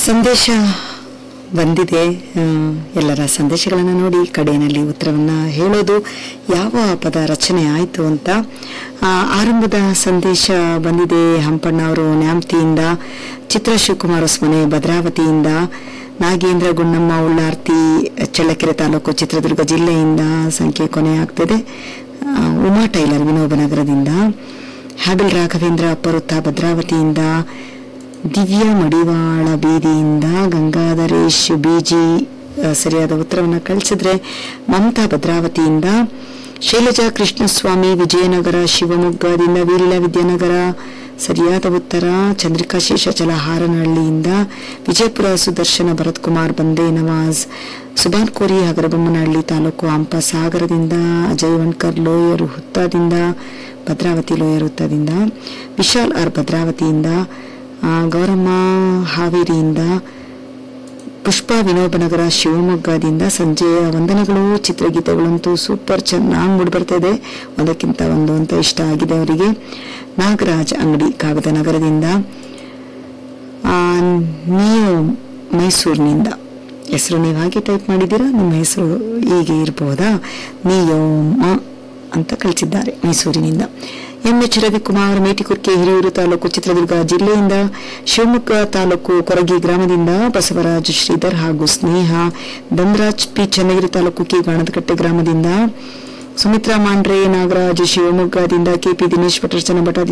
ಸಂದೇಶ ಬಂದಿದೆ ಆ, ಎಲ್ಲರ ಸಂದೇಶಗಳನ್ನು ನೋಡಿ ಕಡೆಯಲ್ಲಿ ಉತ್ತರವನ್ನು ಹೇಳೋದು ಯಾವ ಪದ ರಚನೆ ಆಯಿತು ಅಂತ ಆ, ಆರಂಭದ ಸಂದೇಶ ಬಂದಿದೆ ಹಂಪಣ್ಣ ಅವರು ನ್ಯಾಮ್ತಿಯಿಂದ ಚಿತ್ರ ಶಿವಕುಮಾರ್ ಹೊಸ್ಮನೆ ಭದ್ರಾವತಿಯಿಂದ ನಾಗೇಂದ್ರ ಗುಣ್ಣಮ್ಮ ಉಳ್ಳಾರ್ತಿ ಚಳ್ಳಕೆರೆ ತಾಲೂಕು ಚಿತ್ರದುರ್ಗ ಜಿಲ್ಲೆಯಿಂದ ಸಂಖ್ಯೆ ಕೊನೆ ಆಗ್ತದೆ ಆ, ಉಮಾ ಟೈಲರ್ ವಿನೋಬನಗರದಿಂದ ಹ್ಯಾಬಿಲ್ ರಾಘವೇಂದ್ರ ಅಪ್ಪರುತ್ತ ಭದ್ರಾವತಿಯಿಂದ ದಿವ್ಯ ಮಡಿವಾಳ ಬೀದಿಯಿಂದ ಗಂಗಾಧರೇಶ್ ಬಿಜಿ ಆ, ಸರಿಯಾದ ಉತ್ತರವನ್ನು ಕಳಿಸಿದ್ರೆ ಮಮತಾ ಭದ್ರಾವತಿಯಿಂದ ಶೈಲಜಾ ಕೃಷ್ಣಸ್ವಾಮಿ ವಿಜಯನಗರ ಶಿವಮೊಗ್ಗದಿಂದ ವೀರಿಲ ವಿದ್ಯಾನಗರ ಸರಿಯಾದ ಉತ್ತರ ಚಂದ್ರಿಕಾ ಶೇಷಾಚಲ ಹಾರನಹಳ್ಳಿಯಿಂದ ವಿಜಯಪುರ ಸುದರ್ಶನ ಭರತ್ ಕುಮಾರ್ ಬಂದೇ ನವಾಜ್ ಸುಬಾನ್ ಕೋರಿ ಹಗರಬೊಮ್ಮನಹಳ್ಳಿ ತಾಲೂಕು ಹಂಪ ಸಾಗರದಿಂದ ಅಜಯ್ ವಣ್ಕರ್ ಲೋಯರ್ ಹುತ್ತಾದಿಂದ ಭದ್ರಾವತಿ ಲೋಯರ್ ಹುತ್ತಾದಿಂದ ವಿಶಾಲ್ ಆರ್ ಭದ್ರಾವತಿಯಿಂದ ಆ, ಗೌರಮ್ಮ ಹಾವೇರಿಯಿಂದ ಪುಷ್ಪ ವಿನೋಬನಗರ ಶಿವಮೊಗ್ಗದಿಂದ ಸಂಜೆಯ ವಂದನೆಗಳು ಚಿತ್ರಗೀತೆಗಳಂತೂ ಸೂಪರ್ ಚೆನ್ನಾಗಿ ಮೂಡಿಬರ್ತಾ ಇದೆ ಒಂದಕ್ಕಿಂತ ಒಂದು ಅಂತ ಇಷ್ಟ ಆಗಿದೆ ಅವರಿಗೆ ನಾಗರಾಜ್ ಅಂಗಡಿ ಕಾಗದ ನಗರದಿಂದ ಆ, ನೀವು ಮೈಸೂರಿನಿಂದ ಹೆಸರು ನೀವು ಹಾಗೆ ಟೈಪ್ ಮಾಡಿದ್ದೀರಾ ನಿಮ್ಮ ಹೆಸರು ಹೀಗೆ ಇರಬಹುದಾ ನಿಯೋಮ ಅಂತ ಕಳಿಸಿದ್ದಾರೆ ಮೈಸೂರಿನಿಂದ ಎಂ ಎಚ್ ರವಿಕುಮಾರ್ ಮೇಟಿಕುರ್ಕೆ ಹಿರಿಯೂರು ತಾಲೂಕು ಚಿತ್ರದುರ್ಗ ಜಿಲ್ಲೆಯಿಂದ ಶಿವಮೊಗ್ಗ ತಾಲೂಕು ಕೊರಗಿ ಗ್ರಾಮದಿಂದ ಬಸವರಾಜ್ ಶ್ರೀಧರ್ ಹಾಗೂ ಸ್ನೇಹ ಧನರಾಜ್ ಪಿ ಚನ್ನಗಿರಿ ತಾಲೂಕು ಕೆ ಗಾಣದಕಟ್ಟೆ ಗ್ರಾಮದಿಂದ ಸುಮಿತ್ರಾ ಮಾಂಡ್ರೆ ನಾಗರಾಜ್ ಶಿವಮೊಗ್ಗದಿಂದ ಕೆಪಿ ದಿನೇಶ್ ಭಟ್ರಚನ ಭಟ್ಟಾದಿ